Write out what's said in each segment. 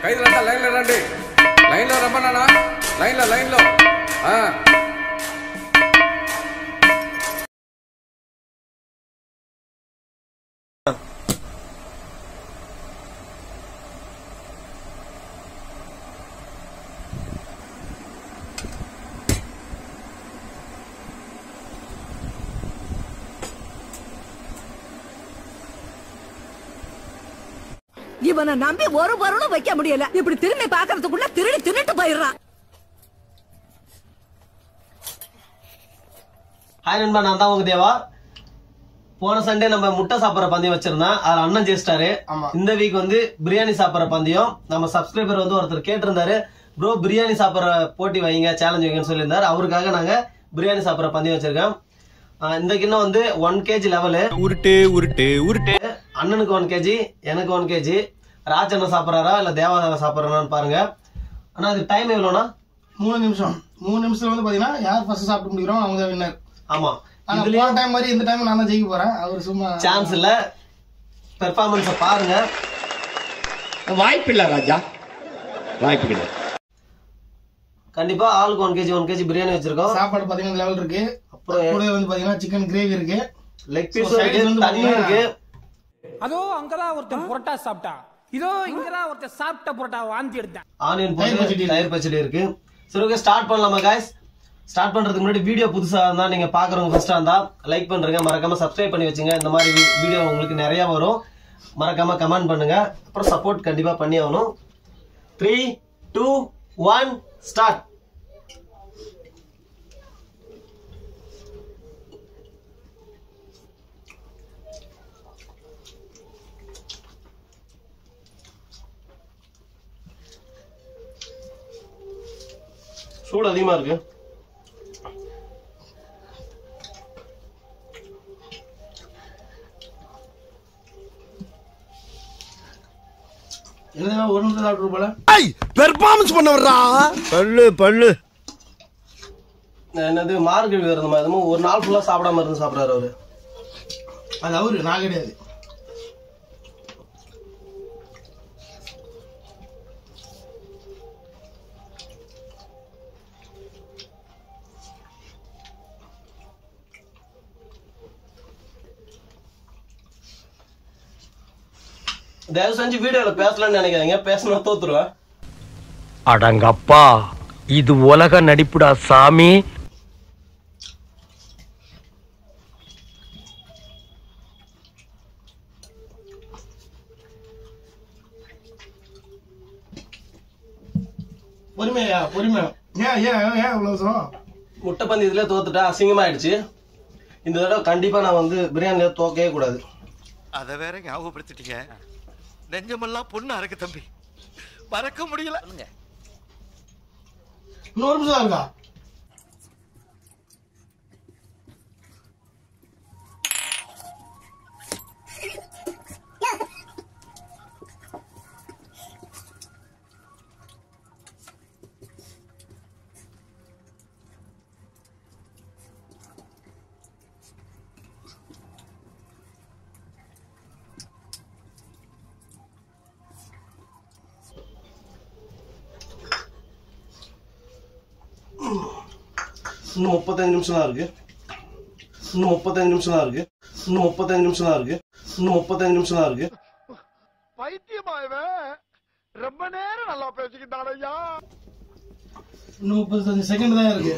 ఖైదు రండి లైన్లో రండి లైన్లో రమ్మన్నా లైన్లో లైన్లో ఆ. இவனை நம்பி ஒரு பொருளும் வைக்க முடியல இப்படி திரும்பி பாக்குறதுக்குள்ள திருடி தின்னுட்டு போயிடுறான் ஹாய் நண்பா நான் தான் உங்க தேவா போன சண்டே நம்ம முட்டை சாப்பிட்ற பந்தயம் வச்சிருந்தேன் அதுல அண்ணன் ஜெயிச்சிட்டாரு இந்த வீக் வந்து பிரியாணி சாப்பிட்ற பந்தயம் நம்ம சப்ஸ்கிரைபர் வந்து ஒருத்தர் கேட்டிருந்தாரு ப்ரோ பிரியாணி சாப்பிட்ற போட்டி வைங்க சேலஞ்ச் வைங்கன்னு சொல்லியிருந்தாரு அவருக்காக நாங்க பிரியாணி சாப்பிட்ற பந்தயம் வச்சிருக்கோம் ஆஹ் இந்த கிண்ணம் வந்து ஒன் கேஜி லெவலு உருட்டு உருட்டு உருட்டு அண்ணனுக்கு ஒன் கேஜி எனக்கு ஒன் கேஜி ராஜ் அண்ணன் சாப்பிட்றாரா இல்ல தேவா சாப்பிட்றாரான்னு பாருங்க ஆனா அது டைம் எவ்வளோனா மூணு நிமிஷம் மூணு நிமிஷத்துல வந்து பாத்தீங்கன்னா யார் ஃபர்ஸ்ட் சாப்பிட்டு முடிக்கிறோம் அவங்க தான் வின்னர் ஆமா ஆனா இதுலயும் போன டைம் மாதிரி இந்த டைம் நான் தான் ஜெயிக்க போறேன் அவர் சும்மா சான்ஸ் இல்ல பெர்ஃபார்மன்ஸை பாருங்க வாய்ப்பில்லை ராஜா வாய்ப்பு கிடையாது கண்டிப்பா ஆளுக்கு one KG one KG biryani வச்சிருக்கோம் சாப்பாடு பாத்தீங்கன்னா லெவல் இருக்கு அப்புறம் கூட வந்து பாத்தீங்கன்னா சிக்கன் கிரேவி இருக்கு லெக் So, பீஸ் sides இருக்கு வந்து தண்ணி பாத்தீங்கன்னா- இருக்கு அதோ அங்கதான் ஒருத்தன் புரோட்டா சாப்பிட்டான் இதோ இங்கதான் ஒருத்தன் சாப்பிட்ட புரோட்டா வாந்தி எடுத்தேன் ஆனியன் தயிர் போட்டு பச்சடி தயிர் பச்சடி இருக்கு சரி ஓகே ஸ்டார்ட் பண்ணலாமா guys ஸ்டார்ட் பண்றதுக்கு முன்னாடி வீடியோ புதுசா இருந்தா நீங்க பாக்குறவங்க ஃபர்ஸ்டா இருந்தா லைக் பண்றீங்க மறக்காம சப்ஸ்கிரைப் பண்ணி வச்சுங்க இந்த மாதிரி வீடியோ உங்களுக்கு நிறைய வரும் மறக்காம கமெண்ட் பண்ணுங்க அப்புறம் சப்போர்ட் கண்டிப்பா பண்ணி ஆகணும் த்ரீ டூ ஒன் ஸ்டார்ட் சூடு அதிகமா இருக்கு என்ன ஒரு நிமிஷம் சாப்பிட்டு போல பெர்ஃபார்மன்ஸ் பண்ண வர்றா பல்லு பல்லு என்னது மார்கழி விரதம் மாதிரி என்னமோ ஒரு நாள் ஃபுல்லா சாப்பிடாம இருந்து சாப்பிடுறாரு அவரு அது அவரு நான் கிடையாது தயவு செஞ்சு வீடியோல பேசலாம்னு நினைக்காதீங்க பேசணும் தோத்துருவேன் அடங்கப்பா இது உலக நடிப்புடா சாமி பொறுமையா பொறுமையா ஏன் ஏன் ஏன் இவ்வளவு அவசரம் முட்டை பந்தயத்துல தோத்துட்டா அசிங்கமாயிடுச்சு இந்த தடவை கண்டிப்பா நான் வந்து பிரியாணில தோக்கவே கூடாது அத வேற ஞாபகப்படுத்திட்டீங்க நெஞ்சமெல்லாம் பொண்ணு அறக்கு தம்பி மறக்க முடியல இன்னும் ஒரு நிமிஷம் தான் இருக்கா இன்னும் முப்பத்தஞ்சு நிமிஷம் தான் இருக்கு இன்னும் முப்பத்தஞ்சு நிமிஷம் தான் இருக்கு இன்னும் முப்பத்தஞ்சு நிமிஷம் தான் இருக்கு இன்னும் முப்பத்தஞ்சு நிமிஷம் தான் இருக்கு பைத்தியமாயவன் ரொம்ப நேரம் நல்லா பேசிக்கிட்டான் ஐயா இன்னும் முப்பத்தஞ்சு செகண்ட் தான் இருக்கு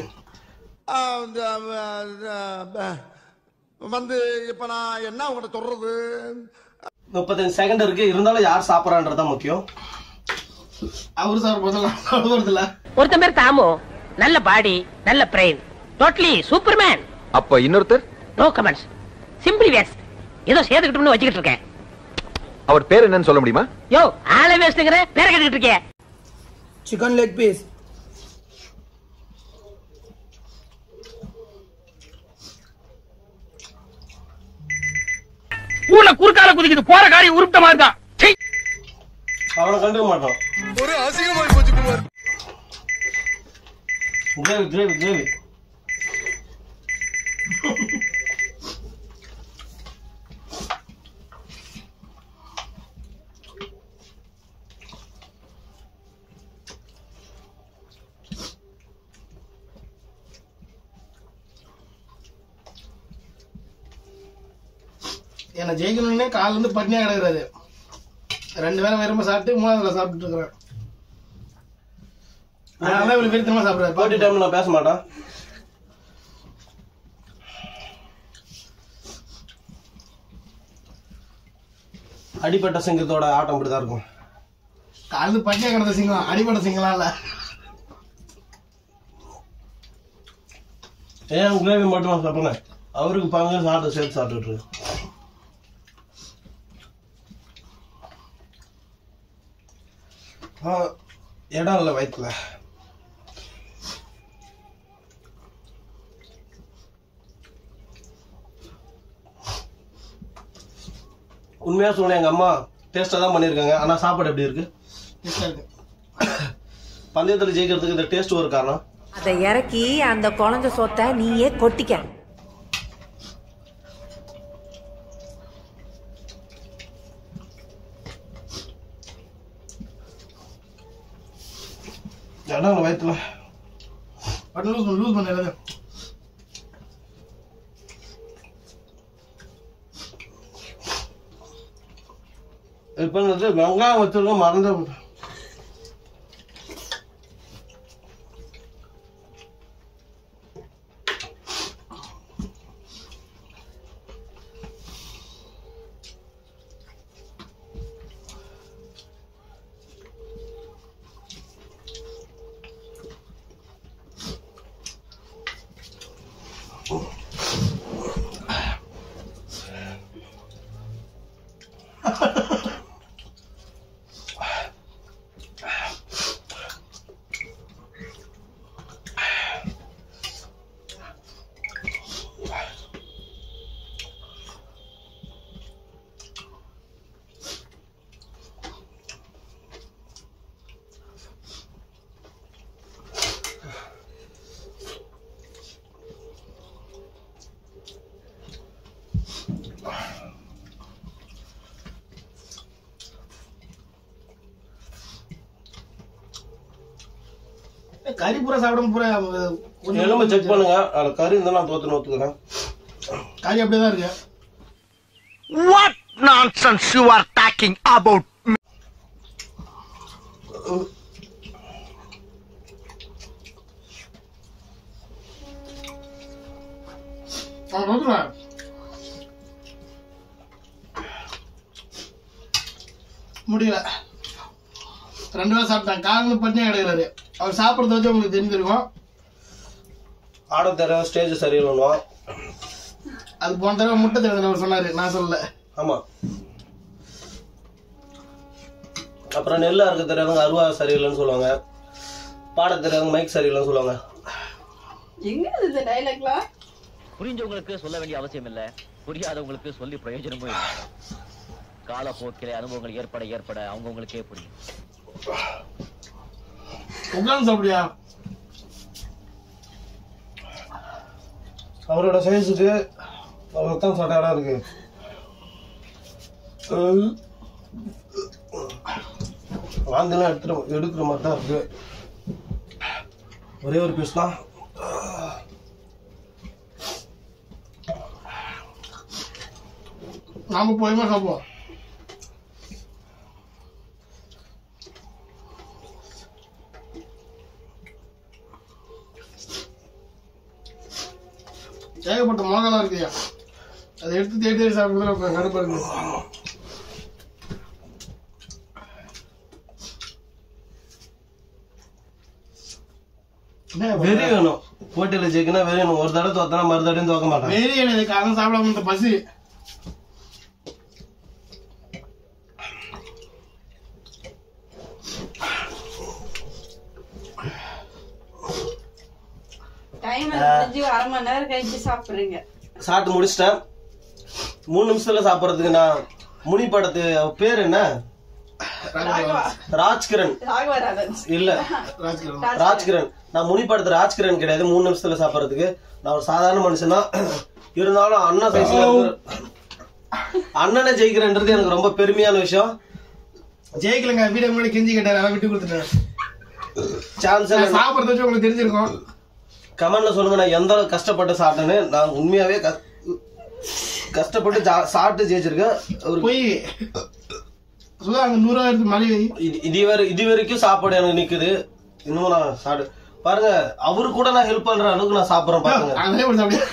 வந்து இப்ப நான் என்ன உங்கள்கிட்ட சொல்றது முப்பத்தஞ்சு செகண்ட் இருக்கு இருந்தாலும் யார் சாப்பிட்றான்றதான் முக்கியம் அவரு சார் முதல்ல போறது இல்ல ஒருத்தன் பேர் தாமு நல்ல பாடி நல்ல பிரெயின் டோட்டலி சூப்பர்மேன் அப்ப இன்னொருத்தர் நோ கமெண்ட்ஸ் சிம்பிளி வேஸ்ட் ஏதோ சேர்த்துக்கிட்டோம்னு வச்சுக்கிட்டு இருக்கேன் அவர் பேர் என்னன்னு சொல்ல முடியுமா யோ ஆளே வேஸ்ட்டுங்கிற பேர கேட்டுக்கிட்டு இருக்கே சிக்கன் லெக் பீஸ் ஊர்ல குறுக்கால குதிக்குது போற காரியம் உருப்பிட்ட மாதிரி தான் அவனை கண்டுக்க மாட்டான் ஒரு அசிங்கமாய் போச்சு குமார் கிரேவி கிரேவி கிரேவி என்னை ஜெயிக்கணும்னே காலைல இருந்து பட்னியா கிடக்குறாரு ரெண்டு பேரும் விரும்ப சாப்பிட்டு மூணாவதுல சாப்பிட்டுட்டு இருக்கிறேன் அதனால இவ்வளவு பேர் திரும்ப சாப்பிடுறாரு போட்டி டைம்ல நான் பேச மாட்டேன் அடிப்பட்ட சிங்கத்தோட ஆட்டம் இப்படிதான் இருக்கும் காலைல பட்னியா கிடந்த சிங்கம் அடிப்பட்ட சிங்கம்லாம் இல்ல ஏன் கிரேவி மட்டும் சாப்பிடுங்க அவருக்கு பாங்க சாப்பிட்டு சேர்த்து சாப்பிட்டுட்டு இருக்கு. ஆ, இடம் இல்லை வயிற்றுல உண்மையா சொல்ல எங்க அம்மா டேஸ்டா தான் பண்ணியிருக்காங்க ஆனா சாப்பாடு எப்படி இருக்கு டேஸ்டா இருக்கு பந்தயத்துல ஜெயிக்கிறதுக்கு இந்த டேஸ்ட் ஒரு காரணம் அதை இறக்கி அந்த குழந்தை சொத்தை நீயே கொட்டிக்க இடம் இல்லை வயிற்றுல பட்டன் லூஸ் பண்ணு லூஸ் பண்ணு எல்லாத்தையும் இப்போ வந்து வெங்காயம் வச்சிருக்க மறந்து போட்டேன். கறி பூரா சாப்பிடும் பூரா கொஞ்சம் எலும்பை செக் பண்ணுங்க அதில் கறி இருந்தால் நான் தோத்து ஒத்துக்கிறேன் கறி அப்படியே தான் இருக்கு What nonsense you are talking about? அவன் நோக்குறான் முடியல ரெண்டு பேரும் சாப்பிட்டாங்க காலையில் பட்டினியா கிடக்குறாரு அவர் சாப்பிட்றத வச்சு உங்களுக்கு தெரிஞ்சிருக்கும் ஆட தர ஸ்டேஜ் சரியில்லைன்னுவான் அது போன தடவை முட்டை தெரிஞ்சு அவர் சொன்னாரு நான் சொல்லல ஆமா அப்புறம் நெல் அறுக்க தெரியாதவங்க அருவா சரியில்லைன்னு சொல்லுவாங்க பாட தெரியாதவங்க மைக் சரியில்லைன்னு சொல்லுவாங்க எங்க இந்த டைலாக்லாம் புரிஞ்சவங்களுக்கு சொல்ல வேண்டிய அவசியம் இல்ல புரியாதவங்களுக்கு சொல்லி பிரயோஜனமும் இல்லை காலப்போக்கிலே அனுபவங்கள் ஏற்பட ஏற்பட அவங்கவுங்களுக்கே புரியும் உட்காந்து சாப்பிடியா அவரோட சைஸுக்கு அவருக்கு தான் சட்ட இடம் இருக்கு வாந்திலாம் எடுத்துட்டு எடுக்கிற மாதிரி தான் இருக்கு ஒரே ஒரு பீஸ் தான் நாம போயுமா சாப்பிடுவோம் ஏகப்பட்ட மிளகாலாம் இருக்குயா அதை எடுத்து தேடி தேடி சாப்பிடுறது கடுப்பா இருக்கு என்ன வெறி வேணும் போட்டியில ஜெயிக்கணும் வெறி வேணும் ஒரு தடவை தோத்தனா மறு தடவையும் தோக்க மாட்டான் வெறி எனக்கு காரணம் சாப்பிடாம இந்த பசி டைம் முடிஞ்சு அரை மணி நேரம் கழிச்சு சாப்பிடுறீங்க சாப்பிட்டு முடிச்சிட்டேன் மூணு நிமிஷத்துல சாப்பிடுறதுக்கு நான் முனி படத்து பேர் என்ன ராஜ்கிரண் ராகவராஜன் இல்ல ராஜ்கிரண் ராஜ்கிரண் நான் முனி படத்து ராஜ்கிரண் கிடையாது மூணு நிமிஷத்துல சாப்பிடுறதுக்கு நான் ஒரு சாதாரண மனுஷன் தான் இருந்தாலும் அண்ணா சைஸ்ல அண்ணனை ஜெயிக்கிறேன்றது எனக்கு ரொம்ப பெருமையான விஷயம் ஜெயிக்கலங்க வீடியோ முன்னாடி கெஞ்சி கேட்டாரு அதை விட்டு கொடுத்துட்டேன் சான்ஸ் நான் சாப்பிடுறத வச்சு உங்களுக்கு தெரிஞ்சிருக்கும் கமெண்ட்ல சொல்லுங்க நான் எந்த அளவுக்கு கஷ்டப்பட்டு சாப்பிட்டேன்னு நான் உண்மையாவே க- கஷ்டப்பட்டு ஜா- சாப்பிட்டு ஜெயிச்சிருக்கேன் ஒரு போய் சுதா அங்க நூறு ரூபா எடுத்து மளிகை இது இது வரை இது வரைக்கும் சாப்பாடு எனக்கு நிக்குது இன்னும் நான் சாப்பிடு பாருங்க அவரு கூட நான் ஹெல்ப் பண்ற அளவுக்கு நான் சாப்பிடுறேன் பாருங்க அதே ஒரு சாப்பிடு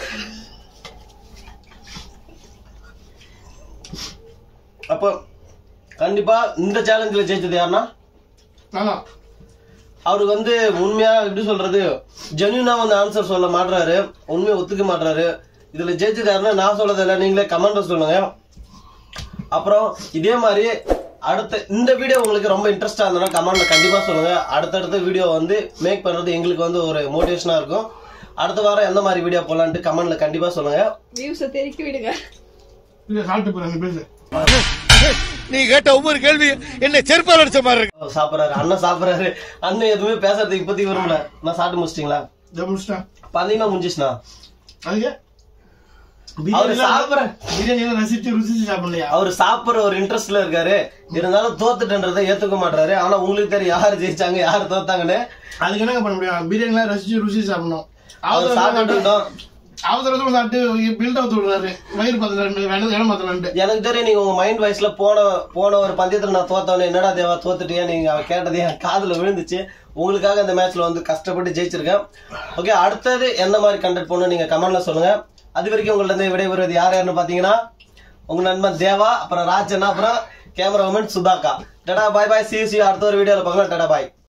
அப்போ கண்டிப்பா இந்த சேலஞ்சில் ஜெயிச்சது யாருன்னா ஆமா அவருக்கு வந்து உண்மையா எப்படி சொல்றது ஜென்யூனா வந்து ஆன்சர் சொல்ல மாட்றாரு உண்மையை ஒத்துக்க மாட்றாரு இதுல ஜெயிச்சது யாருன்னா நான் சொல்றது இல்லை நீங்களே கமெண்ட்ல சொல்லுங்க அப்புறம் இதே மாதிரி அடுத்த இந்த வீடியோ உங்களுக்கு ரொம்ப இன்ட்ரெஸ்டா இருந்ததுன்னா கமெண்ட்ல கண்டிப்பா சொல்லுங்க அடுத்தடுத்த வீடியோ வந்து மேக் பண்றது எங்களுக்கு வந்து ஒரு மோட்டிவேஷனா இருக்கும் அடுத்த வாரம் எந்த மாதிரி வீடியோ போலான்ட்டு கமெண்ட்ல கண்டிப்பா சொல்லுங்க வியூஸ தெறிக்கி விடுங்க இல்ல சாப்பிட்டு போறேன் பேசு நீ கேட்ட ஒவ்வொரு கேள்வி என்ன செருப்பால் அடிச்ச மாதிரி இருக்கு அவர் சாப்பிடுறாரு அண்ணன் சாப்பிடுறாரு அண்ணன் எதுவுமே பேசுறதுக்கு இப்போதைக்கு விரும்பல நான் சாப்பிட்டு முடிச்சிட்டீங்களா இதை முடிச்சிட்டேன் பாத்தீங்கன்னா முடிஞ்சிச்சுண்ணா அதுக்கு அவரு சாப்பிடுற பிரியாணி எல்லாம் ரசிச்சு ருசிச்சு சாப்பிடலையா அவர் சாப்பிடுற ஒரு இன்ட்ரெஸ்ட்ல இருக்காரு இருந்தாலும் தோத்துட்டன்றதை ஏத்துக்க மாட்டாரு ஆனா உங்களுக்கு தெரியும் யார் ஜெயிச்சாங்க யார் தோத்தாங்கன்னு அதுக்கு என்னங்க பண்ண முடியும் பிரியாணி எல்லாம் ரசிச்சு ருசிச்சு சாப்பிடணும் அவர் சாப்பிட்டுட்டோம் அவசர அவசரமா சாப்பிட்டு பில்ட் அவுத்து விடுறாரு வயிறு பத்தல ரெண்டு வேணும் இடம் பத்தல ரெண்டு எனக்கு தெரியும் நீங்க உங்க மைண்ட் வாய்ஸ்ல போன போன ஒரு பந்தயத்துல நான் தோத்தவனே என்னடா தேவா தோத்துட்டியா நீங்க அவ கேட்டது என் காதுல விழுந்துச்சு உங்களுக்காக இந்த மேட்ச்ல வந்து கஷ்டப்பட்டு ஜெயிச்சிருக்கேன் ஓகே அடுத்தது எந்த மாதிரி கண்டக்ட் பண்ணணும் நீங்க கமெண்ட்ல சொல்லுங்க அது வரைக்கும் உங்கள்ட்ட இருந்து விடைபெறுவது யார் யாருன்னு பாத்தீங்கன்னா உங்க நண்பன் தேவா அப்புறம் ராஜன் அப்புறம் கேமராமேன் சுதாக்கா டடா பாய் பாய் சி சி அடுத்த ஒரு வீடியோல பார்க்கலாம் டடா பாய்